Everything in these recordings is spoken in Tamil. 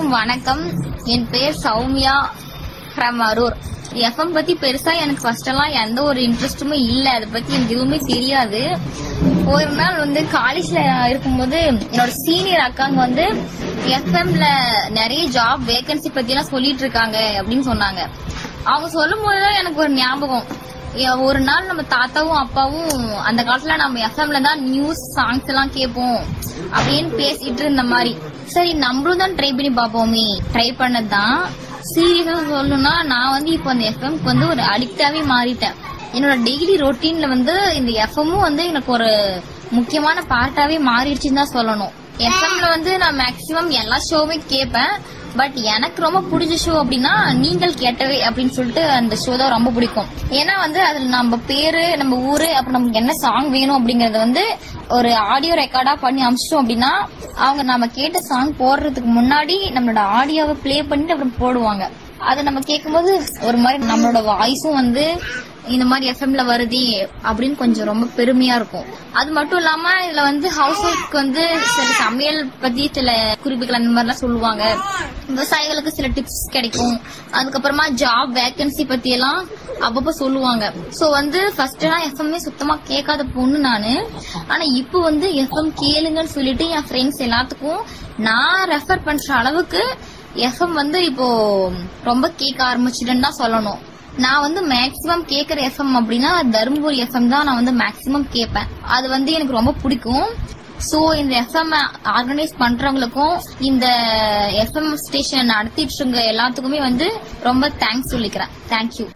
அனைவருக்கும் வணக்கம் என் பேர் சௌமியா ஃப்ரம் அரூர் எஃப்எம் பத்தி பெருசா எனக்கு ஃபர்ஸ்ட் எல்லாம் எந்த ஒரு இன்ட்ரெஸ்ட்டுமே இல்ல அதை பத்தி எனக்கு எதுவுமே தெரியாது ஒரு நாள் வந்து காலேஜ்ல இருக்கும்போது என்னோட சீனியர் அக்காங்க வந்து எஃப்எம்ல நிறைய ஜாப் வேகன்சி பத்தி எல்லாம் சொல்லிட்டு இருக்காங்க அப்படின்னு சொன்னாங்க அவங்க சொல்லும் போதுதான் எனக்கு ஒரு ஞாபகம் எ- ஒரு நாள் நம்ம தாத்தாவும் அப்பாவும் அந்த காலத்துல நம்ம எஃப்எம்ல தான் நியூஸ் சாங்ஸ் எல்லாம் கேட்போம் அப்படின்னு பேசிட்டு இருந்த மாதிரி சரி நம்மளும் தான் ட்ரை பண்ணி பார்ப்போமே ட்ரை பண்ணதுதான் சீரியஸா சொல்லணும்னா நான் வந்து இப்போ அந்த எஃப்எம்க்கு வந்து ஒரு அடிக்டாவே மாறிட்டேன் என்னோட டெய்லி ரொட்டீன்ல வந்து இந்த எஃப்எம்மும் வந்து எனக்கு ஒரு முக்கியமான பார்ட்டாவே மாறிடுச்சுன்னு தான் சொல்லணும் எஃப்எம்ல வந்து நான் மேக்சிமம் எல்லா ஷோவுமே கேட்பேன் பட் எனக்கு ரொம்ப பிடிச்ச ஷோ அப்படின்னா நீங்கள் கேட்டவே அப்படின்னு சொல்லிட்டு அந்த ஷோ தான் ரொம்ப பிடிக்கும் ஏன்னா வந்து அதுல நம்ம பேரு நம்ம ஊரு அப்புறம் நமக்கு என்ன சாங் வேணும் அப்படிங்கறது வந்து ஒரு ஆடியோ ரெக்கார்டா பண்ணி அமிச்சிட்டோம் அப்படின்னா அவங்க நம்ம கேட்ட சாங் போடுறதுக்கு முன்னாடி நம்மளோட ஆடியோவை ப்ளே பண்ணிட்டு அப்புறம் போடுவாங்க அதை நம்ம கேட்கும்போது ஒரு மாதிரி நம்மளோட வாய்ஸும் வந்து இந்த மாதிரி எஃப்எம்ல வருதே அப்படின்னு கொஞ்சம் ரொம்ப பெருமையா இருக்கும் அது மட்டும் இல்லாம இதுல வந்து ஹவுஸ் ஒய்ஃப்க்கு வந்து சில சமையல் பத்தி சில குறிப்புகள் அந்த மாதிரிலாம் சொல்லுவாங்க விவசாயிகளுக்கு சில டிப்ஸ் கிடைக்கும் அதுக்கப்புறமா ஜாப் வேகன்சி பத்தி எல்லாம் அப்பப்ப சொல்லுவாங்க சோ வந்து ஃபர்ஸ்ட் எல்லாம் எஃப்எம்ஏ சுத்தமா கேட்காத பொண்ணு நானு ஆனா இப்போ வந்து எஃப்எம் கேளுங்கன்னு சொல்லிட்டு என் ஃப்ரெண்ட்ஸ் எல்லாத்துக்கும் நான் ரெஃபர் பண்ற அளவுக்கு எஃப்எம் வந்து இப்போ ரொம்ப கேட்க ஆரம்பிச்சிடுன்னு தான் சொல்லணும் நான் வந்து மேக்ஸிமம் கேக்குற எஃப்எம் அப்படின்னா தருமபுரி எஃப்எம் தான் நான் வந்து மேக்ஸிமம் கேட்பேன் அது வந்து எனக்கு ரொம்ப பிடிக்கும் சோ இந்த எஃப்எம் ஆர்கனைஸ் பண்றவங்களுக்கும் இந்த எஃப்எம் ஸ்டேஷன் நடத்திட்டு இருக்க எல்லாத்துக்குமே வந்து ரொம்ப தேங்க்ஸ் சொல்லிக்கிறேன் தேங்க்யூ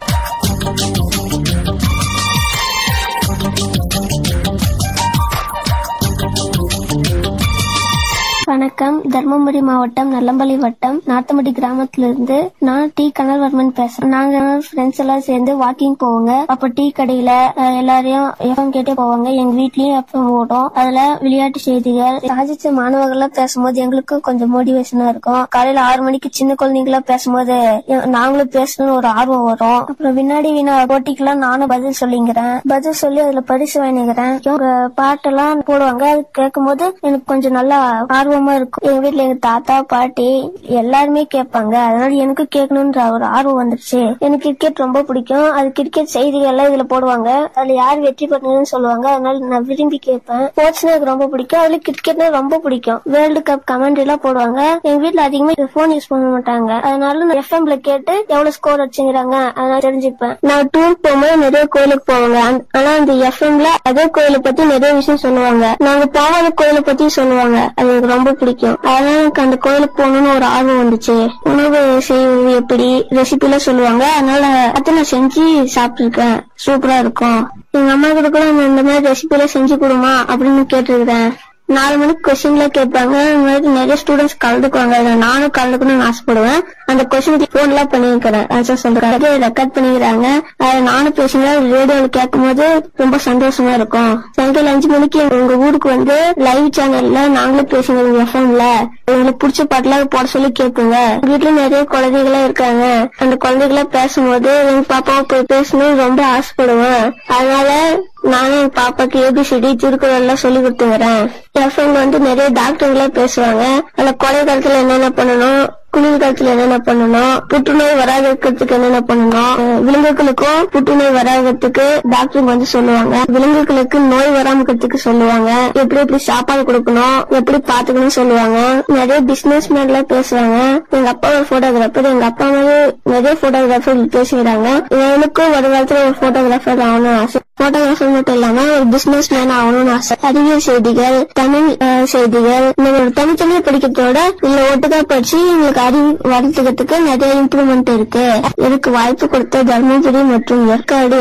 வணக்கம் தர்மபுரி மாவட்டம் நல்லம்பள்ளி வட்டம் நாத்தமடி கிராமத்திலிருந்து நான் டி கனல்வர்மன் பேசுறேன் நாங்க ஃப்ரெண்ட்ஸ் எல்லாம் சேர்ந்து வாக்கிங் போவோங்க அப்ப டீ கடையில அஹ், எல்லாரையும் எஃப்எம் கேட்டே போவாங்க எங்க வீட்லயும் எஃப்எம் ஓடும் அதுல விளையாட்டு செய்திகள் சாதிச்ச மாணவர்கள் பேசும்போது எங்களுக்கும் கொஞ்சம் மோட்டிவேஷனா இருக்கும் காலையில ஆறு மணிக்கு சின்ன குழந்தைங்களா பேசும்போது எ- நாங்களும் பேசணும்னு ஒரு ஆர்வம் வரும் அப்புறம் வினாடி வினா போட்டிக்கெல்லாம் நானும் பதில் சொல்லிங்கிறேன் பதில் சொல்லி அதுல பரிசு வாங்கிக்கிறேன் இவங்க பாட்டெல்லாம் போடுவாங்க அது கேட்கும் போது எனக்கு கொஞ்சம் நல்லா ஆர்வமா இருக்கும் எங்க வீட்ல எங்க தாத்தா பாட்டி எல்லாருமே கேட்பாங்க அதனால எனக்கு கேட்கணும்ன்ற ஒரு ஆர்வம் வந்துருச்சு எனக்கு கிரிக்கெட் ரொம்ப பிடிக்கும் அது கிரிக்கெட் செய்திகள் எல்லாம் இதுல போடுவாங்க அதுல யார் வெற்றி பெற்றதுன்னு சொல்லுவாங்க அதனால நான் விரும்பி கேட்பேன் ஸ்போர்ட்ஸ்னா எனக்கு ரொம்ப பிடிக்கும் அதுல கிரிக்கெட்னா ரொம்ப பிடிக்கும் வேர்ல்டு கப் கமெண்ட் எல்லாம் போடுவாங்க எங்க வீட்ல அதிகமா போன் யூஸ் பண்ண மாட்டாங்க அதனால நான் எஃப்எம்ல கேட்டு எவ்வளவு ஸ்கோர் அடிச்சுங்கிறாங்க அதனால தெரிஞ்சுப்பேன் நான் டூர் போகும்போது நிறைய கோயிலுக்கு போவாங்க அந்த- ஆனா அந்த எஃப்எம்ல அதே கோயிலை பத்தி நிறைய விஷயம் சொல்லுவாங்க நாங்க போகாத கோயிலை பத்தி சொல்லுவாங்க அது எனக்கு ரொம்ப பிடிக்கும் அதனால எனக்கு அந்த கோயிலுக்கு போகணும்னு ஒரு ஆர்வம் வந்துச்சு உணவு செய்வது எப்படி ரெசிபி எல்லாம் சொல்லுவாங்க அதனால அதை நான் செஞ்சு சாப்பிட்டுருக்கேன் சூப்பரா இருக்கும் எங்க அம்மா கிட்ட கூட நான் இந்த மாதிரி ரெசிபி எல்லாம் செஞ்சு கொடுமா அப்படின்னு கேட்டிருக்கிறேன் நாலு மணிக்கு கொஸ்டின்ல கேட்பாங்க இந்த மாதிரி நிறைய ஸ்டூடெண்ட்ஸ் கலந்துக்குவாங்க அதுல நானும் கலந்துக்கணும்னு ஆசைப்படுவேன் அந்த கொஸ்டினுக்கு போன் எல்லாம் பண்ணிருக்கிறேன் ஆன்சர் சொல்றாங்க ரெக்கார்ட் பண்ணிக்கிறாங்க அதை நானும் பேசுங்க ரேடியோல கேட்கும் போது ரொம்ப சந்தோஷமா இருக்கும் சாயங்காலம் அஞ்சு மணிக்கு உங்க ஊருக்கு வந்து லைவ் சேனல்ல நாங்களும் பேசுங்க எஃப்எம்ல எங்களுக்கு பிடிச்ச பாட்டுலாம் போட சொல்லி கேட்போங்க வீட்டுல நிறைய குழந்தைகளா இருக்காங்க அந்த குழந்தைகளா பேசும்போது எங்க பாப்பாவை போய் பேசணும்னு ரொம்ப ஆசைப்படுவேன் அதனால நானும் என் பாப்பாக்கு ஏபிசிடி திருக்குறள் எல்லாம் சொல்லி கொடுத்துக்கிறேன் எஃப்எம் வந்து நிறைய டாக்டர்களே பேசுவாங்க அதுல கொலை காலத்துல என்னென்ன பண்ணணும் குளிர் காலத்துல என்னென்ன பண்ணணும் புற்றுநோய் வராத இருக்கிறதுக்கு என்னென்ன பண்ணணும் அஹ் விலங்குகளுக்கும் புற்றுநோய் வராததுக்கு டாக்டர் வந்து சொல்லுவாங்க விலங்குகளுக்கு நோய் வராம இருக்கிறதுக்கு சொல்லுவாங்க எப்படி எப்படி சாப்பாடு கொடுக்கணும் எப்படி பாத்துக்கணும் சொல்லுவாங்க நிறைய பிசினஸ் மேன் எல்லாம் பேசுவாங்க எங்க அப்பா ஒரு போட்டோகிராஃபர் எங்க அப்பா மாதிரி நிறைய போட்டோகிராஃபர் பேசுகிறாங்க எனக்கும் ஒரு காலத்துல ஒரு போட்டோகிராஃபர் ஆகணும்னு ஆசை போட்டோகிராஃபர் மட்டும் இல்லாம ஒரு பிசினஸ் மேன் ஆகணும்னு ஆசை அறிவியல் செய்திகள் தமிழ் அஹ், செய்திகள் இந்த ஒரு தனித்தனியா படிக்கிறதோட இல்ல ஒட்டுக்கா படிச்சு எங்களுக்கு அறிவு வளர்த்துக்கிறதுக்கு நிறைய இம்ப்ரூவ்மெண்ட் இருக்கு எனக்கு வாய்ப்பு கொடுத்த தர்மபுரி மற்றும் ஏற்காடு